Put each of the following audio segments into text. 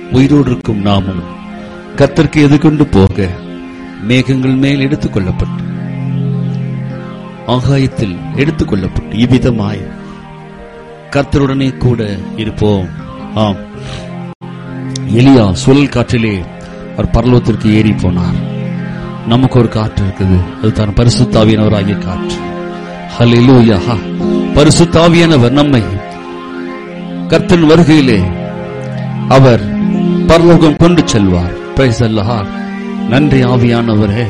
உயிரோடு இருக்கும் நாமும் கர்த்தருக்கு எதிர்கொண்டு போக மேகங்கள் மேல் எடுத்துக் கொள்ளப்பட்டு ஆகாயத்தில் எடுத்துக் கொள்ளப்பட்டு இவ்விதமாய் கர்த்தருடனே கூட இருப்போம் ஆம் எலியா சுழல் காற்றிலே அவர் பரலோகத்திற்கு ஏறி போனார் நமக்கு ஒரு காற்று இருக்குது அது தான் பரிசுத்தாவியனவராகிய காற்று ஹalleluya பரிசுத்தாவியானவர் நம்மை கர்த்தன் வருகையிலே அவர் பரலோகம் கொண்டு செல்வார் பிரைஸ் அல்லாஹ் நன்றி ஆவியானவரே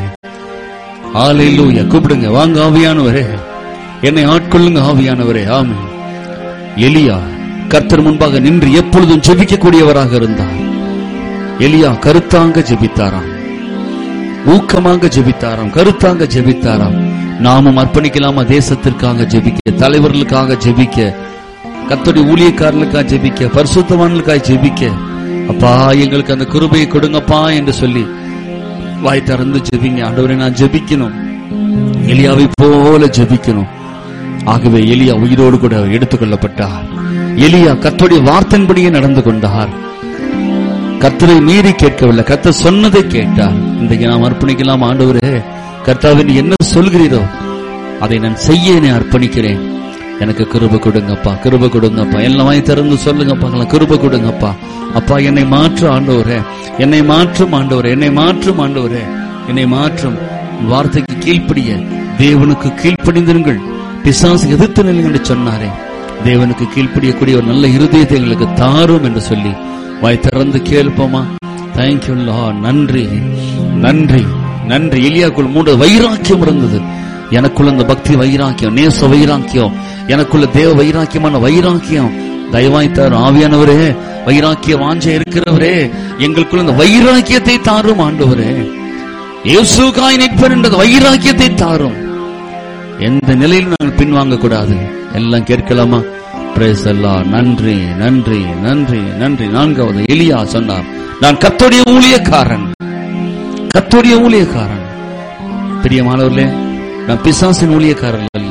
ஹalleluya கூப்பிடுங்க வாங்க ஆவியானவரே என்னை ஆட்கொள்ளுங்க ஆவியானவரே ஆமென் எலியா கர்த்தர் முன்பாக நின்று எப்பொழுதும் ஜெபிக்கக்கூடியவராக இருந்தார் எலியா கருத்தாங்க ஜெபித்தாராம் ஊக்கமாக ஜெபித்தாராம் கருத்தாங்க ஜெபித்தாராம் நாமும் அர்ப்பணிக்கலாமா தேசத்திற்காக ஜெபிக்க தலைவர்களுக்காக ஜெபிக்க கத்தோடைய ஊழியக்காரர்களுக்காக ஜெபிக்க பரிசுத்தவான்களுக்காக ஜெபிக்க அப்பா எங்களுக்கு அந்த கிருபையை கொடுங்கப்பா என்று சொல்லி வாய் திறந்து ஜெபிங்க ஆண்டவரை நான் ஜெபிக்கணும் எலியாவை போல ஜெபிக்கணும் ஆகவே எலியா உயிரோடு கூட எடுத்துக்கொள்ளப்பட்டார் எலியா கத்தோடைய வார்த்தையின்படியே நடந்து கொண்டார் கர்த்தரை மீறி கேட்கவில்லை கர்த்தர் சொன்னதை கேட்டார் இன்றைக்கு நாம் அர்ப்பணிக்கலாம் ஆண்டவரே கர்த்தாவே நீ என்ன சொல்கிறீரோ அதை நான் செய்ய என்னை அர்ப்பணிக்கிறேன் எனக்கு கிருப கொடுங்கப்பா கிருப கொடுங்கப்பா எல்லாம் வாங்கி திறந்து சொல்லுங்கப்பா கிருப கொடுங்கப்பா அப்பா என்னை மாற்று ஆண்டவரே என்னை மாற்றும் ஆண்டவரே என்னை மாற்றும் ஆண்டவரே என்னை மாற்றும் உன் வார்த்தைக்கு கீழ்ப்படிய தேவனுக்கு கீழ்ப்படிந்திருங்கள் பிசாசு எதிர்த்து நில்லுங்கள் என்று சொன்னாரே தேவனுக்கு கீழ்ப்படியக்கூடிய ஒரு நல்ல இருதயத்தை எங்களுக்கு தாரும் என்று சொல்லி வாய் திறந்து கேள்ப்போமா தேங்க்யூ நன்றி நன்றி நன்றி எலியாக்குள் மூன்று வைராக்கியம் இருந்தது எனக்குள்ள அந்த பக்தி வைராக்கியம் நேச வைராக்கியம் எனக்குள்ள தேவ வைராக்கியமான வைராக்கியம் தயவாய் தாரும் ஆவியானவரே வைராக்கிய வாஞ்ச இருக்கிறவரே எங்களுக்குள்ள இந்த வைராக்கியத்தை தாரும் ஆண்டவரே இயேசுக்காய் நிற்பன் என்ற வைராக்கியத்தை தாரும் எந்த நிலையிலும் நாங்கள் பின்வாங்க கூடாது எல்லாம் கேட்கலாமா பிரேஸ் எல்லாம் நன்றி நன்றி நன்றி நன்றி நான்காவது எலியா சொன்னார் நான் கத்தோடைய ஊழியக்காரன் கத்தோடைய ஊழியக்காரன் பிரியமானவர்களே நான் பிசாசின் ஊழியக்காரன் அல்ல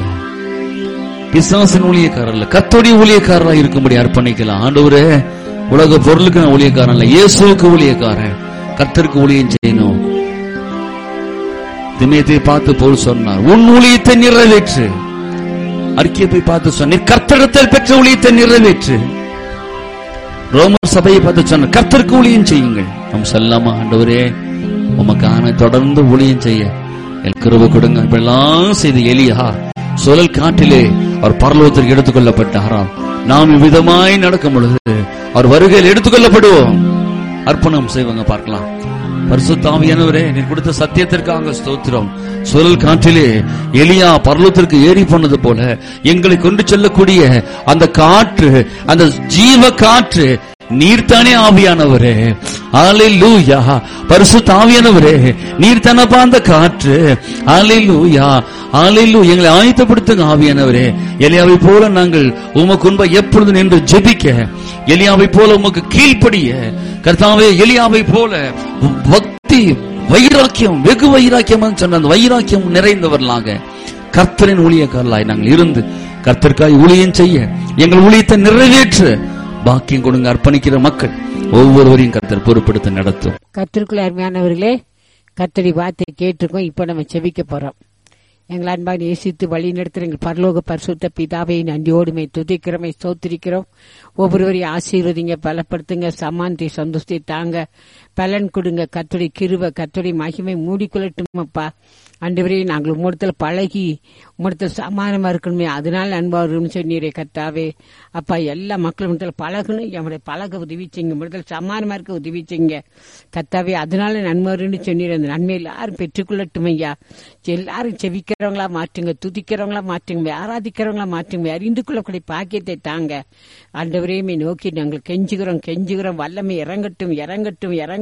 பிசாசின் ஊழியக்காரர் அல்ல கத்தோடைய ஊழியக்காரரா இருக்கும்படி அர்ப்பணிக்கலாம் ஆண்டவரே உலக பொருளுக்கு நான் ஊழியக்காரன் இல்ல இயேசுவுக்கு ஊழியக்காரன் கத்தருக்கு ஊழியம் செய்யணும் திமேத்தை பார்த்து போல் சொன்னார் உன் ஊழியத்தை நிறைவேற்று அறிக்கையை போய் பார்த்து சொன்னீர் கர்த்தரிடத்தில் பெற்ற ஊழியத்தை நிறைவேற்று ரோமர் சபையை பார்த்து சொன்ன கர்த்தருக்கு ஊழியம் செய்யுங்கள் நம் செல்லாமா ஆண்டவரே உமக்கான தொடர்ந்து ஊழியம் செய்ய என் கிருப கொடுங்க இப்பெல்லாம் செய்து எலியா சுழல் காட்டிலே அவர் பரலோகத்திற்கு எடுத்துக் கொள்ளப்பட்டாராம் நாம் இவ்விதமாய் நடக்கும் பொழுது அவர் வருகையில் எடுத்துக் கொள்ளப்படுவோம் அர்ப்பணம் செய்வாங்க பார்க்கலாம் பரிசுத்தாவியானவரே நீ கொடுத்த சத்தியத்திற்காக ஸ்தோத்திரம் சுழல் காற்றிலே எலியா பர்லத்திற்கு ஏறி போனது போல எங்களை கொண்டு செல்லக்கூடிய அந்த காற்று அந்த ஜீவ காற்று நீர்த்தானே ஆவியானவரே ஆலையிலூயா பரிசுத்த ஆவியானவரே நீர் தானப்பா அந்த காற்று ஆலையிலூயா ஆலையிலு எங்களை ஆயத்தப்படுத்துங்க ஆவியானவரே எலியாவை போல நாங்கள் உமக்கு முன்ப எப்பொழுது நின்று ஜெபிக்க எலியாவை போல உமக்கு கீழ்ப்படிய கர்த்தாவே எலியாவை போல பக்தி வைராக்கியம் வெகு வைராக்கியம் சொன்ன அந்த வைராக்கியம் நிறைந்தவர்களாக கர்த்தரின் ஊழியக்காரலாய் நாங்கள் இருந்து கர்த்தருக்காய் ஊழியம் செய்ய எங்கள் ஊழியத்தை நிறைவேற்ற பாக்கியம் கொடுங்க அர்ப்பணிக்கிற மக்கள் ஒவ்வொருவரையும் கர்த்தர் பொறுப்படுத்த நடத்தும் கத்திற்குள்ள அருமையானவர்களே கத்தடி வார்த்தை கேட்டிருக்கோம் இப்போ நம்ம செபிக்க போறோம் எங்கள் அன்பாக நேசித்து வழி நடத்துகிற எங்கள் பரலோக பரிசுத்த பிதாவை நன்றியோடுமை துதிக்கிறோமை ஸ்தோத்திரிக்கிறோம் ஒவ்வொருவரையும் ஆசீர்வதிங்க பலப்படுத்துங்க சமாந்தி சந்தோஷத்தை தாங்க பலன் கொடுங்க கத்துடைய கிருப கத்துடைய மகிமை மூடிக்கொள்ளட்டும் அப்பா அன்றுவரே நாங்கள் உம்மிடத்தில் பழகி உம்மிடத்தில் சமானமா இருக்கணுமே அதனால அன்பா இருக்கணும்னு சொன்னீரே கத்தாவே அப்பா எல்லா மக்களும் இடத்துல பழகணும் நம்முடைய பழக உதவி செய்யுங்க உம்மிடத்தில் சமானமா இருக்க உதவி செய்யுங்க கத்தாவே அதனால நன்மை வரும்னு சொன்னீர் அந்த நன்மை எல்லாரும் பெற்றுக்கொள்ளட்டும் ஐயா எல்லாரும் செவிக்கிறவங்களா மாற்றுங்க துதிக்கிறவங்களா மாற்றுங்க ஆராதிக்கிறவங்களா மாற்றுங்க அறிந்து கொள்ளக்கூடிய பாக்கியத்தை தாங்க ஆண்டவரையுமே நோக்கி நாங்கள் கெஞ்சுகிறோம் கெஞ்சுகிறோம் வல்லமை இறங்கட்டும் இறங்கட்டும் இறங்கட்டும்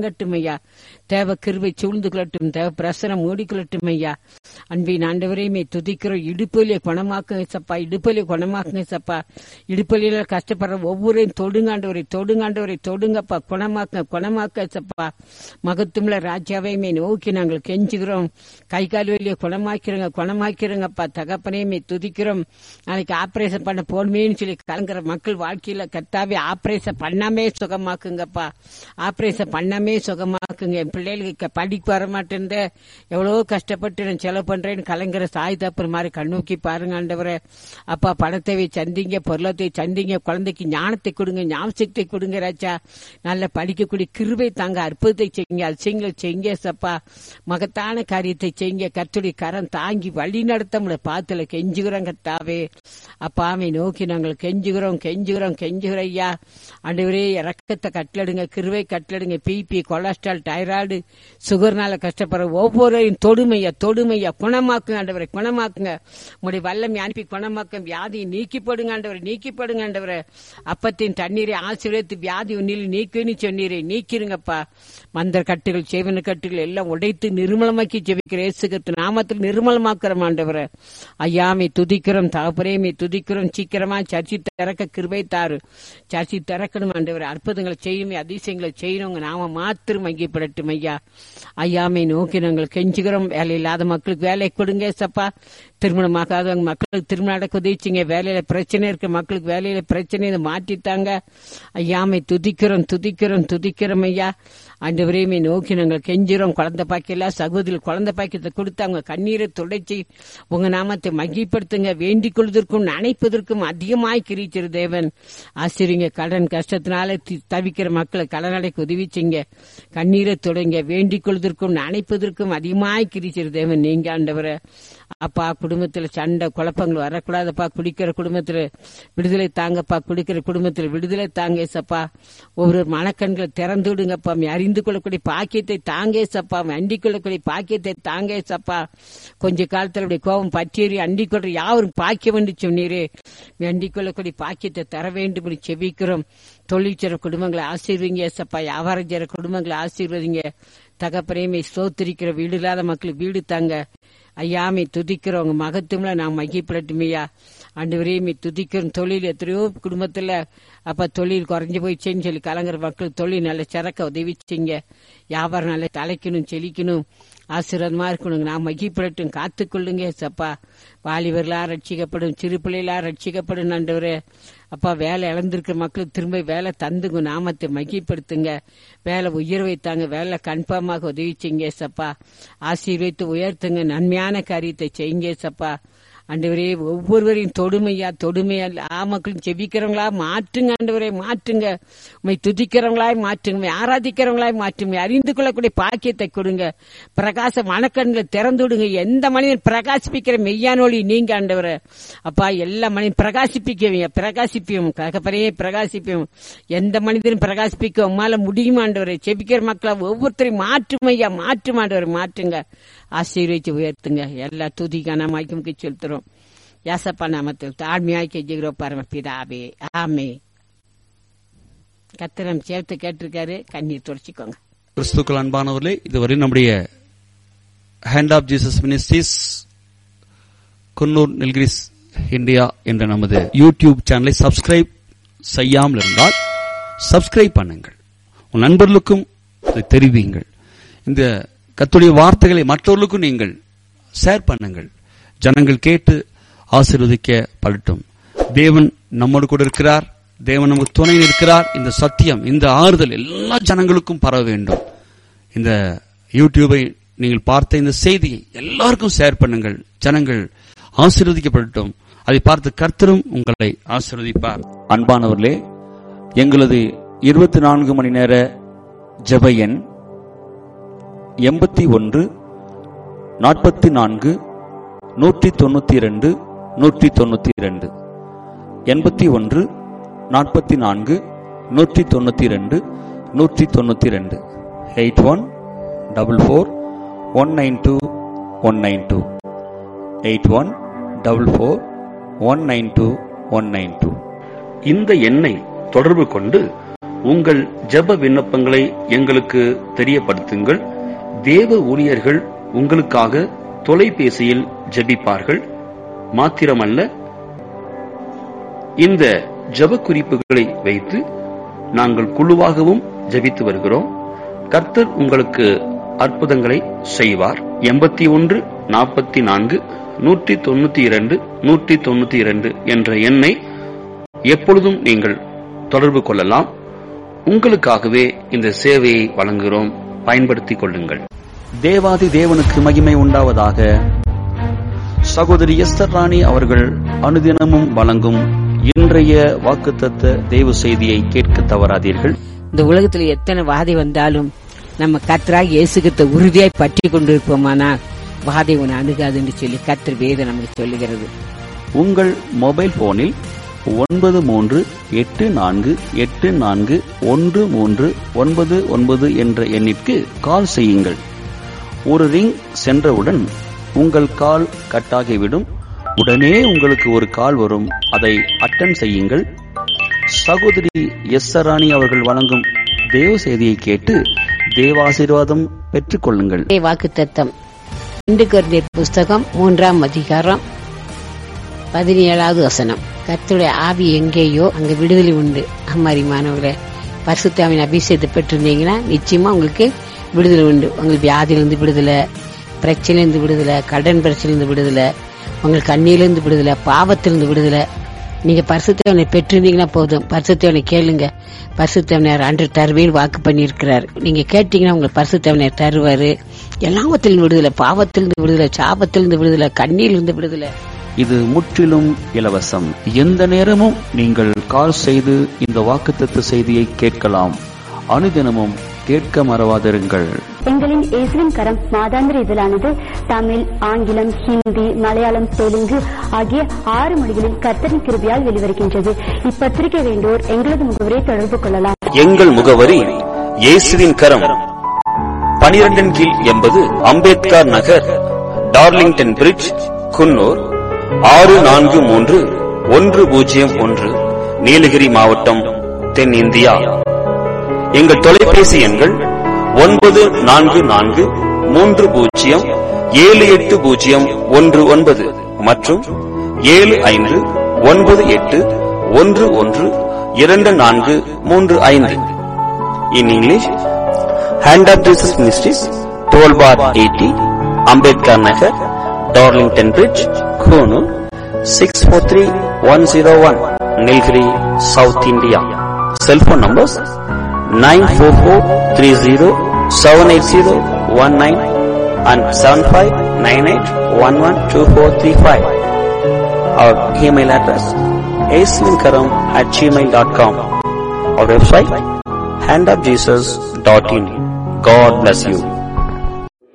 இறங்கட்டும் ஐயா தேவ கிருவை சூழ்ந்து கொள்ளட்டும் தேவ பிரசனம் மூடிக்கொள்ளட்டும் ஐயா அன்பின் ஆண்டவரையுமே துதிக்கிறோம் இடுப்பிலே குணமாக்குங்க சப்பா இடுப்பிலே குணமாக்குங்க சப்பா இடுப்பில கஷ்டப்படுற ஒவ்வொருவரையும் தொடுங்காண்டவரை தொடுங்காண்டவரை தொடுங்கப்பா குணமாக்க குணமாக்க சப்பா மகத்துவல ராஜாவையுமே நோக்கி நாங்கள் கெஞ்சுகிறோம் கை கால் வழியை குணமாக்கிறோங்க குணமாக்கிறோங்கப்பா தகப்பனையுமே துதிக்கிறோம் நாளைக்கு ஆபரேஷன் பண்ண போடுமேன்னு சொல்லி கலங்குற மக்கள் வாழ்க்கையில கத்தாவே ஆபரேஷன் பண்ணாமே சுகமாக்குங்கப்பா ஆபரேஷன் பண்ணாமே சுகமாக்குங்க என் பிள்ளைகளுக்கு படிக்க வர மாட்டேன் எவ்வளவு கஷ்டப்பட்டு நான் செலவு பண்றேன்னு கலங்குற சாய் தப்புற மாதிரி கண்ணோக்கி பாருங்க ஆண்டவரே அப்பா பணத்தை சந்திங்க பொருளத்தை சந்திங்க குழந்தைக்கு ஞானத்தை கொடுங்க ஞாபகத்தை கொடுங்க ராஜா நல்ல படிக்கக்கூடிய கிருபை தாங்க அற்புதத்தை செய்யுங்க அதிசயங்களை செய்யுங்க சப்பா மகத்தான காரியத்தை செய்யுங்க கத்துடைய கரம் தாங்கி வழி நடத்த முடிய பாத்துல கெஞ்சுகிறோம் கத்தாவே அப்பாவை நோக்கி நாங்கள் கெஞ்சுகிறோம் கெஞ்சுகிறோம் கெஞ்சுகிறோம் ஐயா ஆண்டவரே இறக்கத்தை கட்டளடுங்க கிருவை கட்டளடுங்க பிபி கொலஸ்ட்ரால் டைராய்டு சுகர்னால கஷ்டப்படுற ஒவ்வொருவரையும் தொடுமையா தொடுமையா குணமாக்குங்க ஆண்டவரை குணமாக்குங்க உங்களுடைய வல்லமை அனுப்பி குணமாக்கும் வியாதியை நீக்கி போடுங்க ஆண்டவரை நீக்கி போடுங்க ஆண்டவரை அப்பத்தின் தண்ணீரை ஆசீர்வதித்து வியாதி உன்னில் நீக்குன்னு சொன்னீரே நீக்கிருங்கப்பா மந்திர கட்டுகள் செய்வன கட்டுகள் எல்லாம் உடைத்து நிர்மலமாக்கி ஜெபிக்கிற இயேசுகிறிஸ்து நாமத்தில் நிர்மலமாக்குறோம் ஆண்டவரை ஐயாமை துதிக்கிறோம் தகப்பரேமை துதிக்கிறோம் சீக்கிரமா சர்ச்சி திறக்க கிருபை தாரு சர்ச்சி திறக்கணும் ஆண்டவர் அற்புதங்களை செய்யுமே அதிசயங்களை செய்யணும் உங்க நாம மாத்திரம் மையப்படட்டும் ஐயா ஐயாமை நோக்கி நாங்கள் கெஞ்சுகிறோம் வேலை இல்லாத மக்களுக்கு வேலை கொடுங்க சப்பா திருமணமாகாதவங்க மக்களுக்கு திருமணம் நடக்க உதவிச்சிங்க வேலையில பிரச்சனை இருக்க மக்களுக்கு வேலையில பிரச்சனை இதை மாற்றித்தாங்க ஐயாமை துதிக்கிறோம் துதிக்கிறோம் துதிக்கிறோம் ஐயா ஆண்டவரையுமே நோக்கி நாங்கள் கெஞ்சுறோம் குழந்தை பாக்கியல சகோதரி குழந்தை பாக்கியத்தை கொடுத்து அவங்க கண்ணீரை துடைச்சி உங்க நாமத்தை மகிப்படுத்துங்க வேண்டிக் கொள்வதற்கும் நினைப்பதற்கும் அதிகமாய் கிரிச்சிரு தேவன் ஆசிரியங்க கடன் கஷ்டத்தினால தி- தவிக்கிற மக்களை கடன் அடைக்க உதவிச்சிங்க கண்ணீரை தொடங்க வேண்டிக் கொள்வதற்கும் நினைப்பதற்கும் அதிகமாய் கிரிச்சிரு தேவன் நீங்க ஆண்டவரை அப்பா குடும்பத்துல சண்டை குழப்பங்கள் வரக்கூடாதப்பா குடிக்கிற குடும்பத்துல விடுதலை தாங்கப்பா குடிக்கிற குடும்பத்துல விடுதலை தாங்க ஏசப்பா ஒவ்வொரு மனக்கண்களை திறந்து விடுங்கப்பா நீ அறிந்து கொள்ளக்கூடிய பாக்கியத்தை தாங்க ஏசப்பா அண்டிக் கொள்ளக்கூடிய பாக்கியத்தை தாங்க ஏசப்பா கொஞ்ச காலத்துல அப்படி கோபம் பற்றியறி அண்டிக் கொள்ற யாவரும் பாக்கியம் என்று சொன்னீரே அண்டிக் கொள்ளக்கூடிய பாக்கியத்தை தர வேண்டும் என்று செபிக்கிறோம் தொழில் செய்ற குடும்பங்களை ஆசீர்வதிங்க ஏசப்பா வியாபாரம் செய்ற குடும்பங்களை ஆசீர்வதிங்க தகப்பரையுமே சோத்திரிக்கிற வீடு இல்லாத மக்களுக்கு வீடு தாங்க ஐயாமை துதிக்கிறோம் உங்க மகத்துவம்ல நான் மகிப்படட்டுமையா ஆண்டு வரையுமே துதிக்கிறோம் தொழில் எத்தனையோ குடும்பத்துல அப்ப தொழில் குறைஞ்சு போயிடுச்சேன்னு சொல்லி கலங்குற மக்கள் தொழில் நல்ல சிறக்க உதவிச்சிங்க வியாபாரம் நல்ல தலைக்கணும் செழிக்கணும் ஆசீர்வாதமா இருக்கணும் நான் மகிப்படட்டும் காத்துக்கொள்ளுங்க சப்பா வாலிபர்களா ரட்சிக்கப்படும் சிறு பிள்ளைகளா ரட்சிக்கப்படும் ஆண்டவரே அப்பா வேலை இழந்திருக்கிற மக்களுக்கு திரும்ப வேலை தந்துங்க நாமத்தை மகிப்படுத்துங்க வேலை உயர் வைத்தாங்க வேலை கன்ஃபார்மாக உதவிச்சிங்க சப்பா ஆசீர்வைத்து உயர்த்துங்க நன்மையான காரியத்தை செய்யுங்க சப்பா ஆண்டவரே ஒவ்வொருவரையும் தொடுமையா தொடுமையா ஆ மக்களும் செபிக்கிறவங்களா மாற்றுங்க ஆண்டவரே மாற்றுங்க உண்மை துதிக்கிறவங்களாய் மாற்றுங்க உம்மை ஆராதிக்கிறவங்களாய் மாற்றுங்க அறிந்து கொள்ளக்கூடிய பாக்கியத்தை கொடுங்க பிரகாச மனக்கண்களை திறந்து விடுங்க எந்த மனிதன் பிரகாசிப்பிக்கிற மெய்யானொழி நீங்க ஆண்டவரே அப்பா எல்லா மனிதன் பிரகாசிப்பிக்கவீங்க பிரகாசிப்பியும் ககப்பரையே பிரகாசிப்பியும் எந்த மனிதனும் பிரகாசிப்பிக்க உம்மால முடியுமா ஆண்டவரே செபிக்கிற மக்களை ஒவ்வொருத்தரையும் மாற்றும் ஐயா மாற்றும் ஆண்டவரை மாற்றுங்க ஆசீர்வதிச்சு உயர்த்துங்க எல்லா துதிக்கான மாய்க்கும் செலுத்துறோம் யாசப்பா நாமத்தில் தாழ்மையாய் கெஞ்சுகிறோம் பரமபிதாவே ஆமே கத்திரம் சேர்த்து கேட்டிருக்காரு கண்ணீர் துடைச்சிக்கோங்க கிறிஸ்துக்கள் அன்பானவர்களே இதுவரை நம்முடைய hand of Jesus ministries Coonoor Nilgiris India என்ற நமது யூடியூப் சேனலை சப்ஸ்கிரைப் செய்யாமல் இருந்தால் சப்ஸ்கிரைப் பண்ணுங்கள் உன் நண்பர்களுக்கும் இதை தெரிவியுங்கள் இந்த கத்துடைய வார்த்தைகளை மற்றவர்களுக்கும் நீங்கள் ஷேர் பண்ணுங்கள் ஜனங்கள் கேட்டு ஆசீர்வதிக்க படட்டும் தேவன் நம்மோடு கூட இருக்கிறார் தேவன் நமக்கு துணை இருக்கிறார் இந்த சத்தியம் இந்த ஆறுதல் எல்லா ஜனங்களுக்கும் பரவ வேண்டும் இந்த யூடியூபை நீங்கள் பார்த்த இந்த செய்தியை எல்லாருக்கும் ஷேர் பண்ணுங்கள் ஜனங்கள் ஆசீர்வதிக்கப்படட்டும் அதை பார்த்து கர்த்தரும் உங்களை ஆசீர்வதிப்பார் அன்பானவர்களே எங்களது இருபத்தி நான்கு மணி நேர ஜெப எண் எண்பத்தி ஒன்று நாற்பத்தி நான்கு நூற்றி தொண்ணூற்றி ரெண்டு நூற்றி தொண்ணூற்றி ரெண்டு எண்பத்தி ஒன்று நாற்பத்தி நான்கு நூற்றி தொண்ணூற்றி ரெண்டு நூற்றி தொண்ணூற்றி ரெண்டு eight one double four one nine two one nine two eight one double four one nine two one nine two இந்த எண்ணை தொடர்பு கொண்டு உங்கள் ஜெப விண்ணப்பங்களை எங்களுக்கு தெரியப்படுத்துங்கள் தேவ ஊழியர்கள் உங்களுக்காக தொலைபேசியில் ஜெபிப்பார்கள் மாத்திரமல்ல இந்த ஜெப குறிப்புகளை வைத்து நாங்கள் குழுவாகவும் ஜெபித்து வருகிறோம் கர்த்தர் உங்களுக்கு அற்புதங்களை செய்வார் எண்பத்தி ஒன்று நாற்பத்தி நான்கு நூற்றி தொண்ணூத்தி இரண்டு நூற்றி தொண்ணூத்தி இரண்டு என்ற எண்ணை எப்பொழுதும் நீங்கள் தொடர்பு கொள்ளலாம் உங்களுக்காகவே இந்த சேவையை வழங்குகிறோம் பயன்படுத்திக் கொள்ளுங்கள் தேவாதி தேவனுக்கு மகிமை உண்டாவதாக சகோதரி எஸ்தர் ராணி அவர்கள் அனுதினமும் வழங்கும் இன்றைய வாக்குத்தத்த தேவ செய்தியை கேட்க தவறாதீர்கள் இந்த உலகத்துல எத்தனை வாதை வந்தாலும் நம்ம கத்தராக இயேசுகிட்ட உறுதியாய் பற்றி கொண்டிருப்போமானால் வாதை உன்னை அணுகாதுன்னு சொல்லி கத்தர் வேதம் நமக்கு சொல்லுகிறது உங்கள் மொபைல் போனில் ஒன்பது மூன்று எட்டு நான்கு எட்டு நான்கு ஒன்று மூன்று ஒன்பது ஒன்பது என்ற எண்ணிற்கு கால் செய்யுங்கள் ஒரு ரிங் சென்றவுடன் உங்கள் கால் கட்டாகிவிடும் உடனே உங்களுக்கு ஒரு கால் வரும் அதை அட்டன் செய்யுங்கள் சகோதரி எஸ் ராணி அவர்கள் வழங்கும் தேவ செய்தியை கேட்டு தேவாசீர்வாதம் பெற்றுக்கொள்ளுங்கள் வாக்கு தத்தம் ரெண்டு கொரிந்தியர் புஸ்தகம் மூன்றாம் அதிகாரம் பதினேழாவது வசனம் கர்த்தருடைய ஆவி எங்கேயோ அங்க விடுதலை உண்டு அம்மாரி மாணவர்களே பரிசுத்தாவின் அபிஷேகத்தை பெற்றிருந்தீங்கன்னா நிச்சயமா உங்களுக்கு விடுதலை உண்டு உங்களுக்கு வியாதியிலிருந்து விடுதலை பிரச்சனையிலிருந்து விடுதலை கடன் பிரச்சனையிலிருந்து விடுதலை உங்களுக்கு கண்ணியிலிருந்து விடுதலை பாவத்திலிருந்து விடுதலை நீங்க பரிசுத்தவனை பெற்றிருந்தீங்கன்னா போதும் பரிசுத்தவனை கேளுங்க பரிசுத்தவனர் அன்று தருவேன் வாக்கு பண்ணியிருக்கிறார் நீங்க கேட்டீங்கன்னா உங்களுக்கு பரிசுத்தவனர் தருவாரு எல்லாவத்திலிருந்து விடுதலை பாவத்திலிருந்து விடுதலை சாபத்திலிருந்து விடுதலை கண்ணியிலிருந்து விடுதலை இது முற்றிலும் இலவசம் எந்த நேரமும் நீங்கள் கால் செய்து இந்த வாக்குத்தத்த செய்தியை கேட்கலாம் அனுதினமும் கேட்க மறவாதிருங்கள் எங்களின் இயேசுவின் கரம் மாதாந்திர இதழானது தமிழ் ஆங்கிலம் ஹிந்தி மலையாளம் தெலுங்கு ஆகிய ஆறு மொழிகளில் கர்த்தரின் கிருபியால் வெளிவருகின்றது இப்பத்திரிகை வேண்டோர் எங்களது முகவரை தொடர்பு கொள்ளலாம் எங்கள் முகவரி இயேசுவின் கரம் பனிரெண்டின் கீழ் எண்பது அம்பேத்கர் நகர் டார்லிங்டன் பிரிட்ஜ் குன்னூர் ஆறு நான்கு மூன்று ஒன்று பூஜ்ஜியம் ஒன்று நீலகிரி மாவட்டம் தென்னிந்தியா எங்கள் தொலைபேசி எண்கள் ஒன்பது நான்கு நான்கு மூன்று பூஜ்ஜியம் ஏழு எட்டு பூஜ்ஜியம் ஒன்று ஒன்பது மற்றும் ஏழு ஐந்து ஒன்பது எட்டு ஒன்று ஒன்று இரண்டு நான்கு மூன்று ஐந்து in English hand of Jesus ministries twelve bar eighty Ambedkar Nagar Darlington bridge Coonoor six four three one zero one Nilgiri south India cellphone numbers nine four four three zero seven eight zero one nine and seven five nine eight one one two four three five our email address ஏஸ்லின்கரம் at Gmail dot com our website handofjesus.in. God bless you.